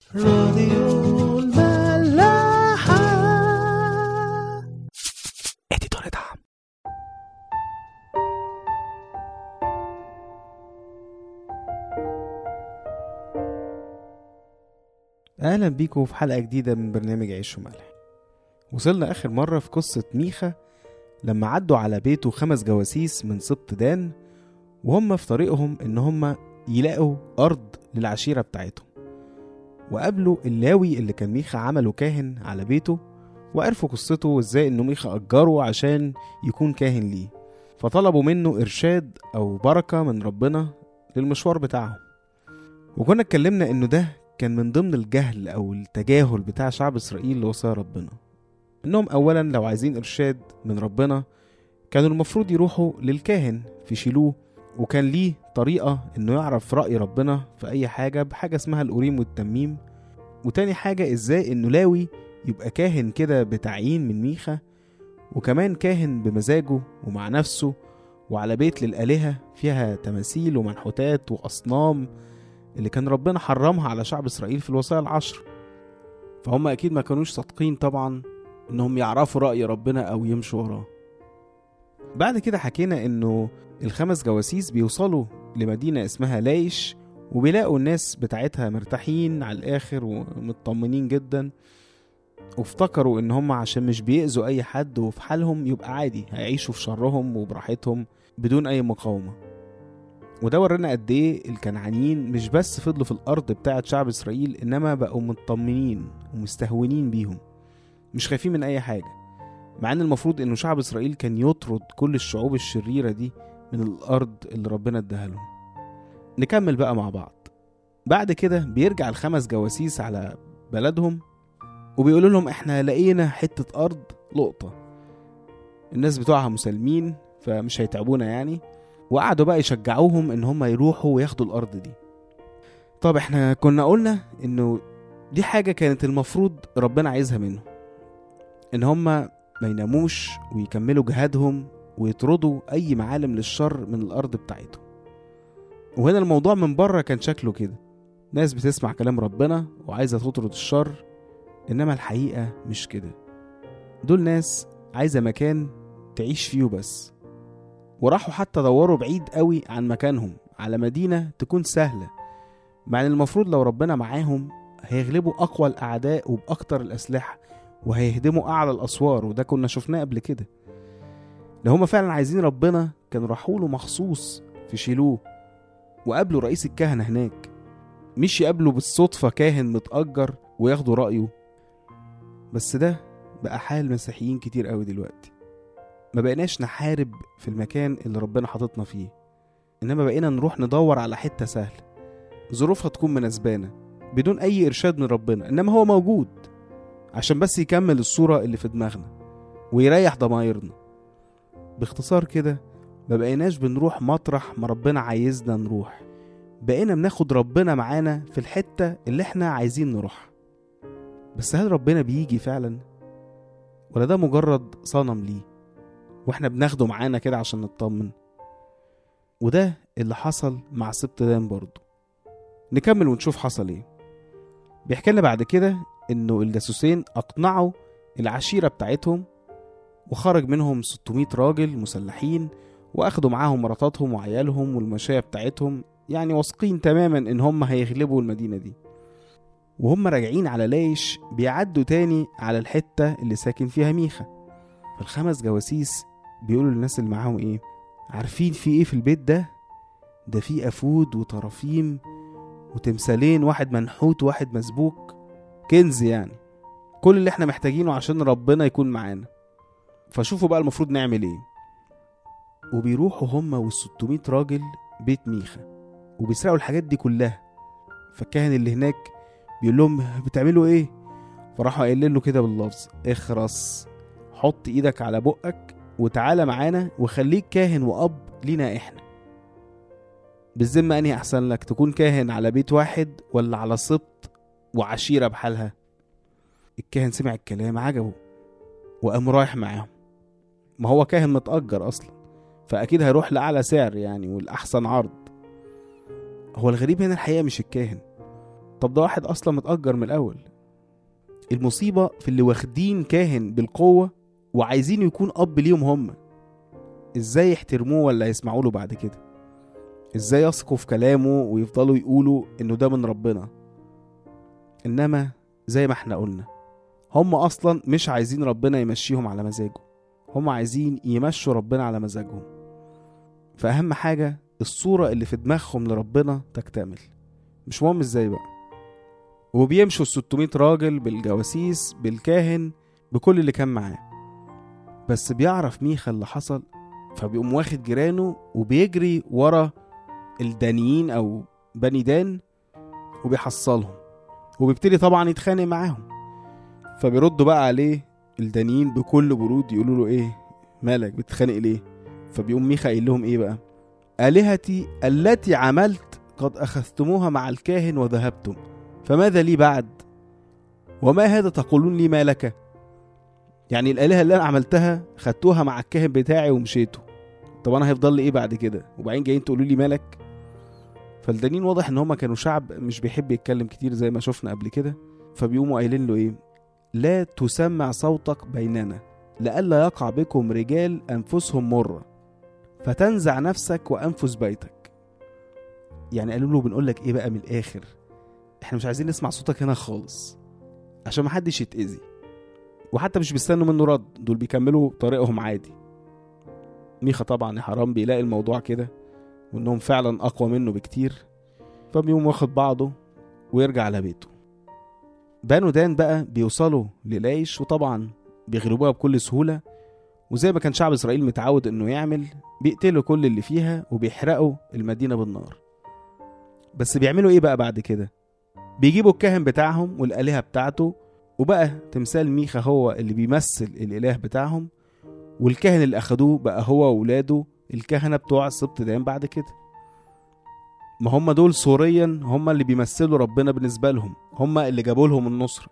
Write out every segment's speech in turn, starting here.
راديو الملاحة اديتور دعم أهلا بيكم في حلقة جديدة من برنامج عيش وملح وصلنا آخر مرة في قصة ميخا لما عدوا على بيته خمس جواسيس من سبط دان وهم في طريقهم إن هم يلاقوا أرض للعشيرة بتاعتهم وقابلوا اللاوي اللي كان ميخا عمله كاهن على بيته وعرفوا قصته وازاي انه ميخا أجره عشان يكون كاهن ليه فطلبوا منه إرشاد أو بركة من ربنا للمشوار بتاعهم وكنا اتكلمنا انه ده كان من ضمن الجهل او التجاهل بتاع شعب اسرائيل لوصايا ربنا انهم اولا لو عايزين ارشاد من ربنا كانوا المفروض يروحوا للكاهن في شيلوه وكان ليه طريقة انه يعرف رأي ربنا في اي حاجة بحاجة اسمها الأوريم والتميم وتاني حاجة ازاي انه لاوي يبقى كاهن كده بتعيين من ميخا وكمان كاهن بمزاجه ومع نفسه وعلى بيت للآلهة فيها تماثيل ومنحوتات وأصنام اللي كان ربنا حرمها على شعب إسرائيل في الوصايا العشر فهم أكيد ما كانوش صادقين طبعا إنهم يعرفوا رأي ربنا أو يمشوا وراه بعد كده حكينا إنه الخمس جواسيس بيوصلوا لمدينة اسمها لايش وبيلاقوا الناس بتاعتها مرتاحين على الآخر ومطمنين جدا وافتكروا إن هم عشان مش بيأذوا أي حد وفي حالهم يبقى عادي هيعيشوا في شرهم وبراحتهم بدون أي مقاومة وده ورانا قد ايه الكنعانيين مش بس فضلوا في الارض بتاعه شعب اسرائيل انما بقوا مطمنين ومستهونين بيهم مش خايفين من اي حاجه مع ان المفروض انه شعب اسرائيل كان يطرد كل الشعوب الشريره دي من الارض اللي ربنا اداها لهم نكمل بقى مع بعض بعد كده بيرجع الخمس جواسيس على بلدهم وبيقولوا لهم احنا لقينا حته ارض لقطه الناس بتوعها مسالمين فمش هيتعبونا يعني وقعدوا بقى يشجعوهم ان هم يروحوا وياخدوا الارض دي طب احنا كنا قلنا انه دي حاجه كانت المفروض ربنا عايزها منهم ان هم ما يناموش ويكملوا جهادهم ويطردوا اي معالم للشر من الارض بتاعتهم وهنا الموضوع من بره كان شكله كده ناس بتسمع كلام ربنا وعايزه تطرد الشر انما الحقيقه مش كده دول ناس عايزه مكان تعيش فيه بس وراحوا حتى دوروا بعيد قوي عن مكانهم على مدينة تكون سهلة مع ان المفروض لو ربنا معاهم هيغلبوا أقوى الأعداء وبأكتر الأسلحة وهيهدموا أعلى الأسوار وده كنا شفناه قبل كده لو هما فعلا عايزين ربنا كانوا راحوا له مخصوص في شيلوه وقابلوا رئيس الكهنة هناك مش يقابلوا بالصدفة كاهن متأجر وياخدوا رأيه بس ده بقى حال مسيحيين كتير قوي دلوقتي ما بقيناش نحارب في المكان اللي ربنا حاططنا فيه انما بقينا نروح ندور على حته سهله ظروفها تكون مناسبانا بدون اي ارشاد من ربنا انما هو موجود عشان بس يكمل الصوره اللي في دماغنا ويريح ضمايرنا باختصار كده ما بقيناش بنروح مطرح ما ربنا عايزنا نروح بقينا بناخد ربنا معانا في الحته اللي احنا عايزين نروحها بس هل ربنا بيجي فعلا ولا ده مجرد صنم ليه واحنا بناخده معانا كده عشان نطمن وده اللي حصل مع سبط دان برضه نكمل ونشوف حصل ايه بيحكي لنا بعد كده انه الجاسوسين اقنعوا العشيرة بتاعتهم وخرج منهم 600 راجل مسلحين واخدوا معاهم مراتاتهم وعيالهم والمشاية بتاعتهم يعني واثقين تماما ان هم هيغلبوا المدينة دي وهم راجعين على لايش بيعدوا تاني على الحتة اللي ساكن فيها ميخا فالخمس جواسيس بيقولوا للناس اللي معاهم ايه عارفين في ايه في البيت ده ده في افود وطرافيم وتمثالين واحد منحوت وواحد مسبوك كنز يعني كل اللي احنا محتاجينه عشان ربنا يكون معانا فشوفوا بقى المفروض نعمل ايه وبيروحوا هما والستمية راجل بيت ميخا وبيسرقوا الحاجات دي كلها فالكاهن اللي هناك بيقول لهم بتعملوا ايه فراحوا قايلين له كده باللفظ اخرس حط ايدك على بقك وتعالى معانا وخليك كاهن واب لينا احنا بالذمة انهي احسن لك تكون كاهن على بيت واحد ولا على سبط وعشيرة بحالها الكاهن سمع الكلام عجبه وقام رايح معاهم ما هو كاهن متأجر اصلا فاكيد هيروح لاعلى سعر يعني والاحسن عرض هو الغريب هنا الحقيقة مش الكاهن طب ده واحد اصلا متأجر من الاول المصيبة في اللي واخدين كاهن بالقوة وعايزين يكون اب ليهم هم ازاي يحترموه ولا يسمعوا له بعد كده ازاي يثقوا في كلامه ويفضلوا يقولوا انه ده من ربنا انما زي ما احنا قلنا هم اصلا مش عايزين ربنا يمشيهم على مزاجه هم عايزين يمشوا ربنا على مزاجهم فاهم حاجة الصورة اللي في دماغهم لربنا تكتمل مش مهم ازاي بقى وبيمشوا ال 600 راجل بالجواسيس بالكاهن بكل اللي كان معاه بس بيعرف ميخا اللي حصل فبيقوم واخد جيرانه وبيجري ورا الدانيين او بني دان وبيحصلهم وبيبتدي طبعا يتخانق معاهم فبيردوا بقى عليه الدانيين بكل برود يقولوا له ايه مالك بتتخانق ليه فبيقوم ميخا قايل لهم ايه بقى آلهتي التي عملت قد أخذتموها مع الكاهن وذهبتم فماذا لي بعد وما هذا تقولون لي ما لك يعني الآلهة اللي أنا عملتها خدتوها مع الكاهن بتاعي ومشيتوا طب أنا هيفضل لي إيه بعد كده وبعدين جايين تقولوا لي مالك فالدانيين واضح إن هما كانوا شعب مش بيحب يتكلم كتير زي ما شفنا قبل كده فبيقوموا قايلين له إيه لا تسمع صوتك بيننا لئلا يقع بكم رجال أنفسهم مرة فتنزع نفسك وأنفس بيتك يعني قالوا له بنقول لك إيه بقى من الآخر إحنا مش عايزين نسمع صوتك هنا خالص عشان محدش يتأذي وحتى مش بيستنوا منه رد دول بيكملوا طريقهم عادي ميخا طبعا يا حرام بيلاقي الموضوع كده وانهم فعلا اقوى منه بكتير فبيقوم واخد بعضه ويرجع على بيته بانو دان بقى بيوصلوا للايش وطبعا بيغلبوها بكل سهولة وزي ما كان شعب إسرائيل متعود إنه يعمل بيقتلوا كل اللي فيها وبيحرقوا المدينة بالنار بس بيعملوا إيه بقى بعد كده؟ بيجيبوا الكاهن بتاعهم والآلهة بتاعته وبقى تمثال ميخا هو اللي بيمثل الإله بتاعهم والكاهن اللي أخدوه بقى هو وولاده الكهنة بتوع السبط دان بعد كده ما هم دول صوريا هم اللي بيمثلوا ربنا بالنسبة لهم هم اللي جابوا لهم النصر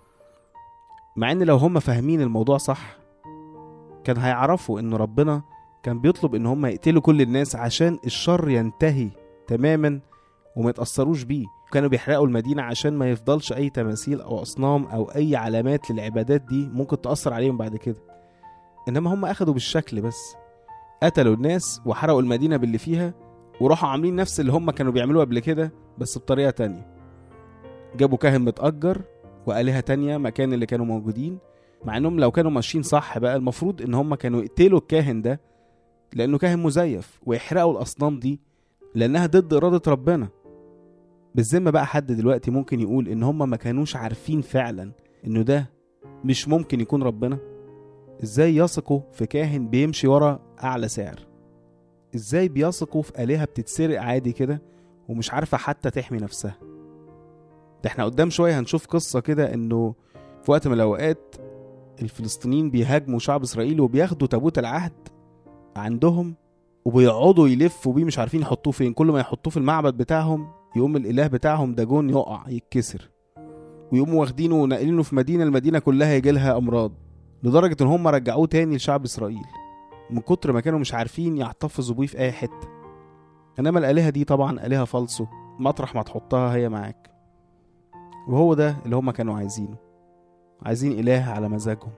مع ان لو هم فاهمين الموضوع صح كان هيعرفوا ان ربنا كان بيطلب ان هم يقتلوا كل الناس عشان الشر ينتهي تماما وما يتأثروش بيه كانوا بيحرقوا المدينة عشان ما يفضلش أي تماثيل أو أصنام أو أي علامات للعبادات دي ممكن تأثر عليهم بعد كده إنما هم أخدوا بالشكل بس قتلوا الناس وحرقوا المدينة باللي فيها وراحوا عاملين نفس اللي هم كانوا بيعملوه قبل كده بس بطريقة تانية جابوا كاهن متأجر وآلهة تانية مكان اللي كانوا موجودين مع انهم لو كانوا ماشيين صح بقى المفروض ان هم كانوا يقتلوا الكاهن ده لانه كاهن مزيف ويحرقوا الاصنام دي لانها ضد اراده ربنا بالذمه بقى حد دلوقتي ممكن يقول ان هم ما كانوش عارفين فعلا انه ده مش ممكن يكون ربنا ازاي يثقوا في كاهن بيمشي ورا اعلى سعر ازاي بيثقوا في الهه بتتسرق عادي كده ومش عارفه حتى تحمي نفسها ده احنا قدام شويه هنشوف قصه كده انه في وقت من الاوقات الفلسطينيين بيهاجموا شعب اسرائيل وبياخدوا تابوت العهد عندهم وبيقعدوا يلفوا بيه مش عارفين يحطوه فين كل ما يحطوه في المعبد بتاعهم يقوم الاله بتاعهم داجون يقع يتكسر ويقوموا واخدينه وناقلينه في مدينه المدينه كلها يجي لها امراض لدرجه ان هم رجعوه تاني لشعب اسرائيل من كتر ما كانوا مش عارفين يحتفظوا بيه في اي حته انما الالهه دي طبعا الهه فالصو مطرح ما تحطها هي معاك وهو ده اللي هم كانوا عايزينه عايزين إله على مزاجهم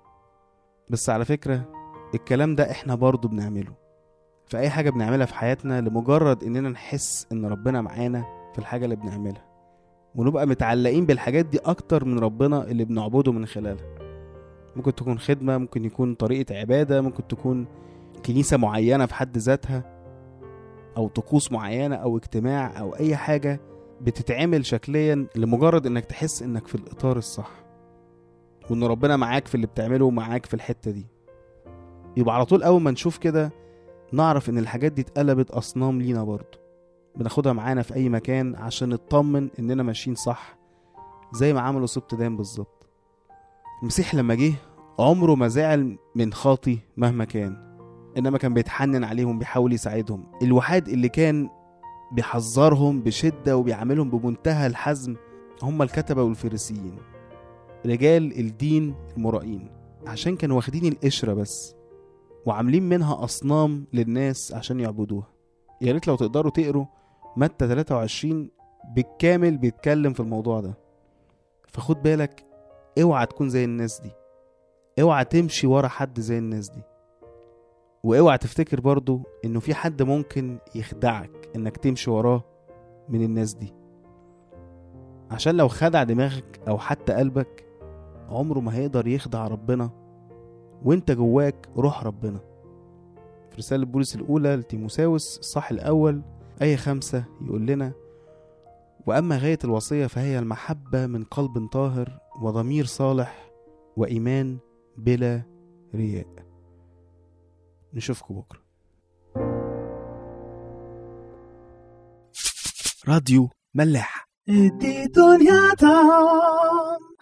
بس على فكرة الكلام ده احنا برضو بنعمله في أي حاجة بنعملها في حياتنا لمجرد إننا نحس إن ربنا معانا في الحاجة اللي بنعملها ونبقى متعلقين بالحاجات دي أكتر من ربنا اللي بنعبده من خلالها ممكن تكون خدمة ممكن يكون طريقة عبادة ممكن تكون كنيسة معينة في حد ذاتها أو طقوس معينة أو اجتماع أو أي حاجة بتتعمل شكليا لمجرد إنك تحس إنك في الإطار الصح وان ربنا معاك في اللي بتعمله ومعاك في الحته دي يبقى على طول اول ما نشوف كده نعرف ان الحاجات دي اتقلبت اصنام لينا برضه بناخدها معانا في اي مكان عشان نطمن اننا ماشيين صح زي ما عملوا سبط دان بالظبط المسيح لما جه عمره ما زعل من خاطي مهما كان انما كان بيتحنن عليهم بيحاول يساعدهم الوحيد اللي كان بيحذرهم بشده وبيعاملهم بمنتهى الحزم هم الكتبه والفريسيين رجال الدين المرائين عشان كانوا واخدين القشرة بس وعاملين منها أصنام للناس عشان يعبدوها يا ريت لو تقدروا تقروا متى 23 بالكامل بيتكلم في الموضوع ده فخد بالك اوعى تكون زي الناس دي اوعى تمشي ورا حد زي الناس دي واوعى تفتكر برضو انه في حد ممكن يخدعك انك تمشي وراه من الناس دي عشان لو خدع دماغك او حتى قلبك عمره ما هيقدر يخدع ربنا وانت جواك روح ربنا في رسالة بولس الأولى لتيموساوس الصح الأول آية خمسة يقول لنا وأما غاية الوصية فهي المحبة من قلب طاهر وضمير صالح وإيمان بلا رياء نشوفكم بكرة راديو ملاح ادي دنيا طعم